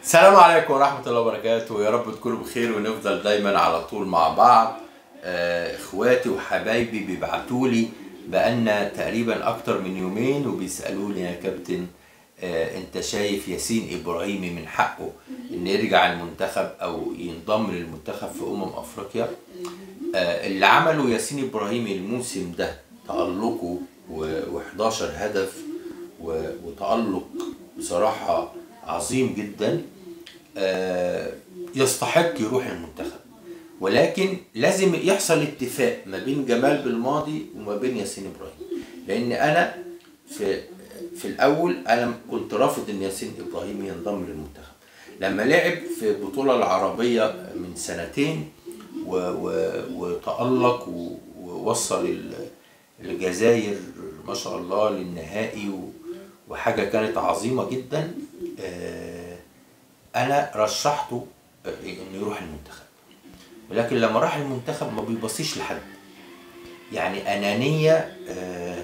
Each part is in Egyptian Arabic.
السلام عليكم ورحمة الله وبركاته يا رب تكونوا بخير ونفضل دايما على طول مع بعض آه، اخواتي وحبايبي بيبعتوا لي بقالنا تقريبا اكتر من يومين وبيسألوني يا كابتن آه، انت شايف ياسين ابراهيمي من حقه ان يرجع المنتخب او ينضم للمنتخب في امم افريقيا آه، اللي عمله ياسين ابراهيمي الموسم ده تألقه و11 هدف و- وتألق بصراحة عظيم جدا آه، يستحق يروح المنتخب ولكن لازم يحصل اتفاق ما بين جمال بالماضي وما بين ياسين ابراهيم لان انا في في الاول انا كنت رافض ان ياسين ابراهيم ينضم للمنتخب لما لعب في البطوله العربيه من سنتين و و وتالق و- ووصل ال- الجزائر ما شاء الله للنهائي و- وحاجه كانت عظيمه جدا آه، انا رشحته آه، انه يروح المنتخب ولكن لما راح المنتخب ما بيبصيش لحد يعني انانيه آه،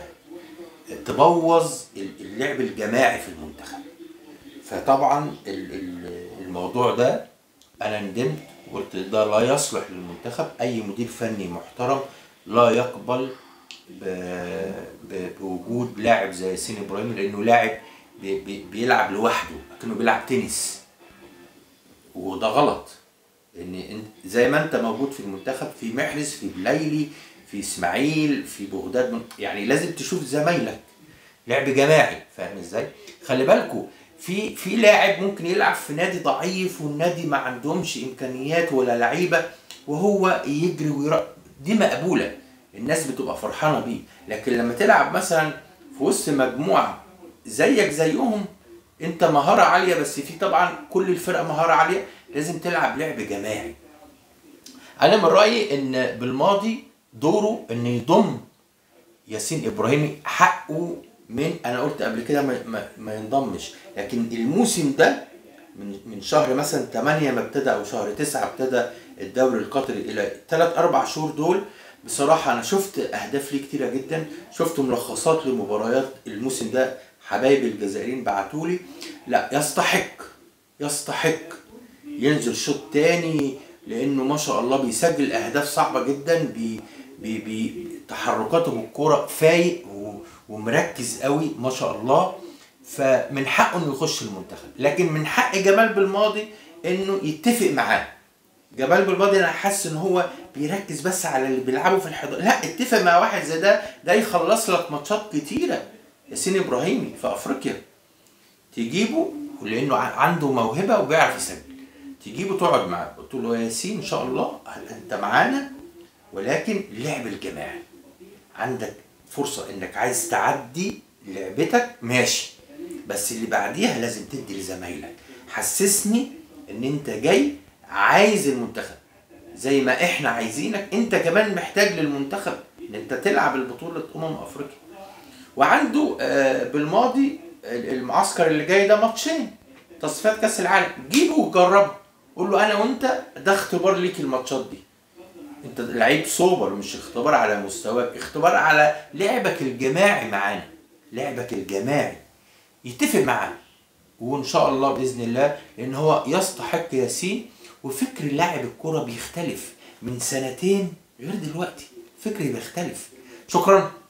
تبوظ اللعب الجماعي في المنتخب فطبعا ال- ال- الموضوع ده انا ندمت وقلت ده لا يصلح للمنتخب اي مدير فني محترم لا يقبل ب- ب- بوجود لاعب زي ياسين ابراهيم لانه لاعب بي- بي- بيلعب لوحده كانه بيلعب تنس وده غلط ان إن- زي ما انت موجود في المنتخب في محرز في بليلي في اسماعيل في بغداد من- يعني لازم تشوف زمايلك لعب جماعي فاهم ازاي خلي بالكوا في في لاعب ممكن يلعب في نادي ضعيف والنادي ما عندهمش امكانيات ولا لعيبه وهو يجري ويرق دي مقبوله الناس بتبقى فرحانه بيه لكن لما تلعب مثلا في وسط مجموعه زيك زيهم انت مهاره عاليه بس في طبعا كل الفرقه مهاره عاليه لازم تلعب لعب جماعي انا من رايي ان بالماضي دوره ان يضم ياسين ابراهيمي حقه من انا قلت قبل كده ما, ما, ما ينضمش لكن الموسم ده من من شهر مثلا 8 ما ابتدى او شهر 9 ابتدى الدوري القطري الى 3 4 شهور دول بصراحه انا شفت اهداف ليه كتيره جدا شفت ملخصات لمباريات الموسم ده حبايبي الجزائريين بعتوا لي لا يستحق يستحق ينزل شوط تاني لانه ما شاء الله بيسجل اهداف صعبه جدا بي بي بي تحركاته بالكوره فايق و- ومركز قوي ما شاء الله فمن حقه انه يخش المنتخب لكن من حق جمال بالماضي انه يتفق معاه جمال بالماضي انا حاسس ان هو بيركز بس على اللي بيلعبوا في الحضور لا اتفق مع واحد زي ده ده يخلص لك ماتشات كتيره ياسين ابراهيمي في افريقيا تجيبه لانه ع- عنده موهبه وبيعرف يسجل تجيبه تقعد معاه قلت له يا ياسين ان شاء الله انت معانا ولكن اللعب الجماعي عندك فرصه انك عايز تعدي لعبتك ماشي بس اللي بعديها لازم تدي لزمايلك حسسني ان انت جاي عايز المنتخب زي ما احنا عايزينك انت كمان محتاج للمنتخب ان انت تلعب البطوله امم افريقيا وعنده آه، بالماضي المعسكر اللي جاي ده ماتشين تصفيات كاس العالم جيبه وجربه قول له انا وانت ده اختبار ليك الماتشات دي انت لعيب سوبر مش اختبار على مستواك اختبار على لعبك الجماعي معانا لعبك الجماعي يتفق معاه وان شاء الله باذن الله لان هو يستحق ياسين وفكر لاعب الكرة بيختلف من سنتين غير دلوقتي فكري بيختلف شكرا